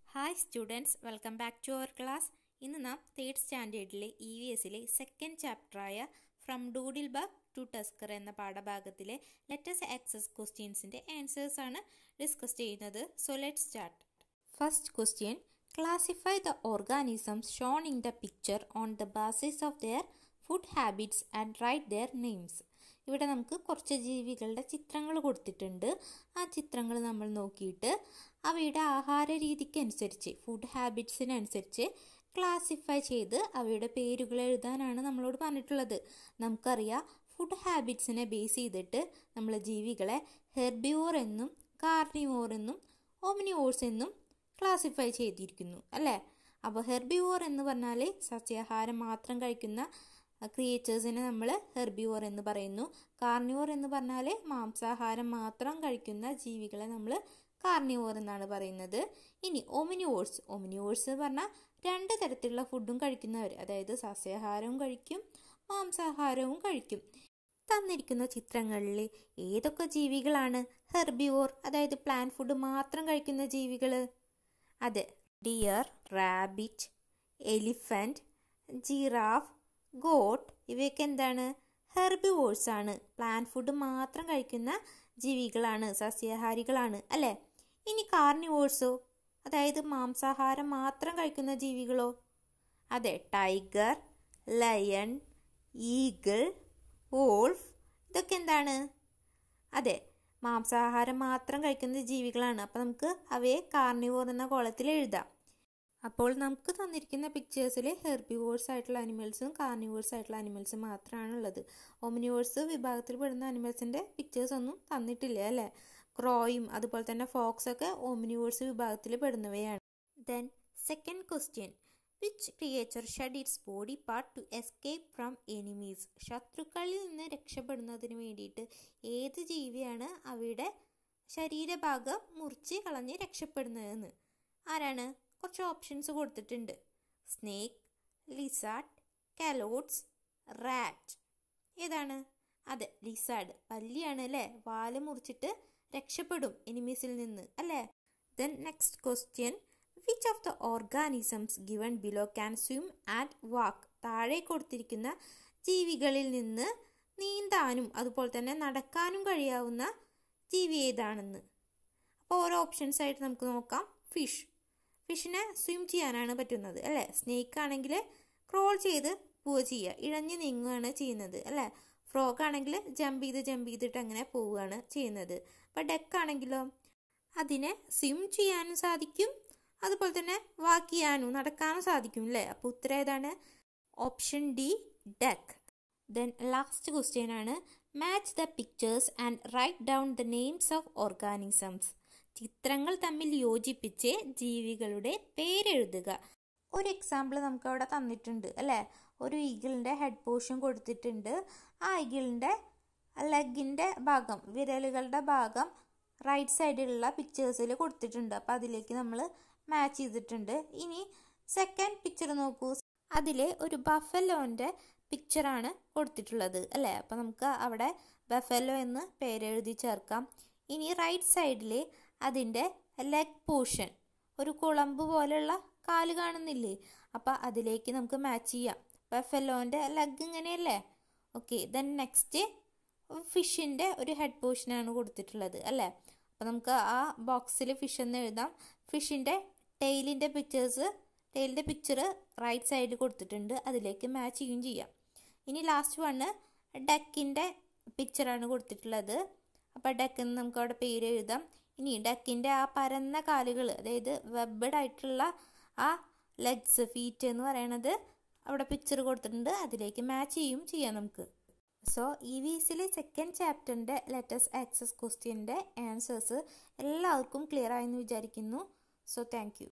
hi students welcome back to our class ഇന്ന് നാം third സ്റ്റാൻഡേർഡിലെ ഇ വി എസിലെ സെക്കൻഡ് ചാപ്റ്ററായ from doodle bag to tusker എന്ന പാഠഭാഗത്തിലെ ലെറ്റസ് ആക്സസ് ക്വസ്റ്റ്യൻസിൻ്റെ ആൻസേഴ്സ് ആണ് ഡിസ്കസ് ചെയ്യുന്നത് so let start first question classify the organisms shown in the picture on the basis of their food habits and write their names ഇവിടെ നമുക്ക് കുറച്ച് ജീവികളുടെ ചിത്രങ്ങൾ കൊടുത്തിട്ടുണ്ട് ആ ചിത്രങ്ങൾ നമ്മൾ നോക്കിയിട്ട് അവയുടെ ആഹാര രീതിക്കനുസരിച്ച് ഫുഡ് ഹാബിറ്റ്സിനനുസരിച്ച് ക്ലാസിഫൈ ചെയ്ത് അവയുടെ പേരുകൾ എഴുതാനാണ് നമ്മളോട് പറഞ്ഞിട്ടുള്ളത് നമുക്കറിയാം ഫുഡ് ഹാബിറ്റ്സിനെ ബേസ് ചെയ്തിട്ട് നമ്മൾ ജീവികളെ ഹെർബിവോർ എന്നും കാർണിവോർ എന്നും ഓമിനിവോർസ് എന്നും ക്ലാസിഫൈ ചെയ്തിരിക്കുന്നു അല്ലേ അപ്പോൾ ഹെർബിവോർ എന്ന് പറഞ്ഞാൽ സസ്യാഹാരം മാത്രം കഴിക്കുന്ന ക്രിയേച്ചേഴ്സിനെ നമ്മൾ ഹെർബിവോർ എന്ന് പറയുന്നു കാർണിവോർ എന്ന് പറഞ്ഞാൽ മാംസാഹാരം മാത്രം കഴിക്കുന്ന ജീവികളെ നമ്മൾ കാർണിവോർ എന്നാണ് പറയുന്നത് ഇനി ഒമിനിവോഴ്സ് ഒമിനിവോഴ്സ് എന്ന് പറഞ്ഞാൽ രണ്ട് തരത്തിലുള്ള ഫുഡും കഴിക്കുന്നവർ അതായത് സസ്യാഹാരവും കഴിക്കും മാംസാഹാരവും കഴിക്കും തന്നിരിക്കുന്ന ചിത്രങ്ങളിൽ ഏതൊക്കെ ജീവികളാണ് ഹെർബിവോർ അതായത് പ്ലാൻ ഫുഡ് മാത്രം കഴിക്കുന്ന ജീവികൾ അതെ deer rabbit elephant giraffe goat ഇവയൊക്കെ എന്താണ് ഹെർബിവോഴ്സ് ആണ് പ്ലാൻ ഫുഡ് മാത്രം കഴിക്കുന്ന ജീവികളാണ് സസ്യാഹാരികളാണ് അല്ലേ ഇനി കാർണിവോഴ്സോ അതായത് മാംസാഹാരം മാത്രം കഴിക്കുന്ന ജീവികളോ അതെ ടൈഗർ ലയൺ ഈഗിൾ വോൾഫ് ഇതൊക്കെ എന്താണ് അതെ മാംസാഹാരം മാത്രം കഴിക്കുന്ന ജീവികളാണ് അപ്പോൾ നമുക്ക് അവയെ കാർണിവോർ എന്ന കോളത്തിൽ എഴുതാം അപ്പോൾ നമുക്ക് തന്നിരിക്കുന്ന പിക്ചേഴ്സിൽ ഹെർബിവോഴ്സ് ആയിട്ടുള്ള അനിമൽസും കാർണിവോഴ്സ് ആയിട്ടുള്ള അനിമൽസും മാത്രമാണ് ഉള്ളത് ഒമിനിവോഴ്സ് വിഭാഗത്തിൽ പെടുന്ന അനിമൽസിൻ്റെ പിക്ചേഴ്സ് ഒന്നും തന്നിട്ടില്ല അല്ലേ ക്രോയും അതുപോലെ തന്നെ ഫോക്സ് ഒക്കെ ഒമിനിവോഴ്സ് വിഭാഗത്തിൽ പെടുന്നവയാണ് then second question which creature shed its body part to escape from enemies ശത്രുക്കളിൽ നിന്ന് രക്ഷപ്പെടുന്നതിന് വേണ്ടിയിട്ട് ഏത് ജീവിയാണ് അവയുടെ ശരീരഭാഗം മുറിച്ച് കളഞ്ഞ് രക്ഷപ്പെടുന്നതെന്ന് ആരാണ് കുറച്ച് ഓപ്ഷൻസ് കൊടുത്തിട്ടുണ്ട് സ്നേക്ക് ലിസാഡ് കാലോട്സ് റാറ്റ് ഏതാണ് അതെ ലിസാഡ് പല്ലിയാണ് അല്ലേ വാല് മുറിച്ചിട്ട് രക്ഷപ്പെടും എനിമീസിൽ നിന്ന് അല്ലേ then next question which of the organisms given below can swim and walk താഴെ കൊടുത്തിരിക്കുന്ന ജീവികളിൽ നിന്ന് നീന്താനും അതുപോലെ തന്നെ നടക്കാനും കഴിയാവുന്ന ജീവി ഏതാണെന്ന് അപ്പോൾ ഓരോ ഓപ്ഷൻസ് ആയിട്ട് നമുക്ക് നോക്കാം ഫിഷ് ഫിഷിനെ സ്വിം ചെയ്യാനാണ് പറ്റുന്നത് അല്ലേ സ്നേക്ക് ആണെങ്കിൽ ക്രോൾ ചെയ്ത് പോവുക ചെയ്യുക ഇഴഞ്ഞ് നീങ്ങുകയാണ് ചെയ്യുന്നത് അല്ലേ ഫ്രോഗ് ആണെങ്കിൽ ജമ്പ് ചെയ്ത് ജമ്പ് ചെയ്തിട്ട് അങ്ങനെ പോവുകയാണ് ചെയ്യുന്നത് അപ്പോൾ ഡെക്ക് ആണെങ്കിലോ അതിനെ സ്വിം ചെയ്യാനും സാധിക്കും അതുപോലെ തന്നെ വാക്ക് ചെയ്യാനും നടക്കാനും സാധിക്കും അല്ലേ അപ്പോൾ ഉത്തരം ഏതാണ് option D duck then last question ആണ് match the pictures and write down the names of organisms ചിത്രങ്ങൾ തമ്മിൽ യോജിപ്പിച്ച് ജീവികളുടെ പേരെഴുതുക ഒരു എക്സാമ്പിൾ നമുക്ക് അവിടെ തന്നിട്ടുണ്ട് അല്ലേ ഒരു ഈഗിളിൻ്റെ ഹെഡ് പോർഷൻ കൊടുത്തിട്ടുണ്ട് ആ ഈഗിളിൻ്റെ ലെഗിൻ്റെ ഭാഗം വിരലുകളുടെ ഭാഗം റൈറ്റ് സൈഡിലുള്ള പിക്ചേഴ്സിൽ കൊടുത്തിട്ടുണ്ട് അപ്പോൾ അതിലേക്ക് നമ്മൾ മാച്ച് ചെയ്തിട്ടുണ്ട് ഇനി സെക്കൻഡ് പിക്ചർ നോക്കൂ അതിൽ ഒരു ബഫലോൻ്റെ പിക്ചറാണ് കൊടുത്തിട്ടുള്ളത് അല്ലേ അപ്പോൾ നമുക്ക് അവിടെ ബഫലോ എന്ന് പേരെഴുതി ചേർക്കാം ഇനി റൈറ്റ് സൈഡിൽ അതിൻ്റെ ലെഗ് പോർഷൻ ഒരു കുളമ്പ് പോലെയുള്ള കാല് കാണുന്നില്ലേ അപ്പോൾ അതിലേക്ക് നമുക്ക് മാച്ച് ചെയ്യാം ബഫലോൻ്റെ ലെഗ് ഇങ്ങനെയല്ലേ ഓക്കെ ദെൻ നെക്സ്റ്റ് ഫിഷിൻ്റെ ഒരു ഹെഡ് പോർഷനാണ് കൊടുത്തിട്ടുള്ളത് അല്ലേ അപ്പോൾ നമുക്ക് ആ ബോക്സിൽ ഫിഷ് എന്ന് എഴുതാം ഫിഷിൻ്റെ ടെയിലിൻ്റെ പിക്ചേഴ്സ് ടെയിലിൻ്റെ പിക്ചർ റൈറ്റ് സൈഡിൽ കൊടുത്തിട്ടുണ്ട് അതിലേക്ക് മാച്ച് ചെയ്യുകയും ചെയ്യാം ഇനി ലാസ്റ്റ് വണ് ഡക്കിൻ്റെ പിക്ചറാണ് കൊടുത്തിട്ടുള്ളത് അപ്പോൾ ഡക്ക് എന്ന് നമുക്ക് അവിടെ പേര് എഴുതാം ഇനി ഡക്കിൻ്റെ ആ പരന്ന കാലുകൾ അതായത് വെബഡ് ആയിട്ടുള്ള ആ ലെഗ്സ് ഫീറ്റ് എന്ന് പറയണത് അവിടെ പിക്ചർ കൊടുത്തിട്ടുണ്ട് അതിലേക്ക് മാച്ച് ചെയ്യും ചെയ്യാം നമുക്ക് സോ ഇ വി എസിലെ സെക്കൻഡ് ചാപ്റ്ററിൻ്റെ ലെറ്റസ് ആക്സസ് ക്വസ്റ്റ്യൻ്റെ ആൻസേഴ്സ് എല്ലാവർക്കും ക്ലിയർ ആയെന്ന് വിചാരിക്കുന്നു സോ താങ്ക്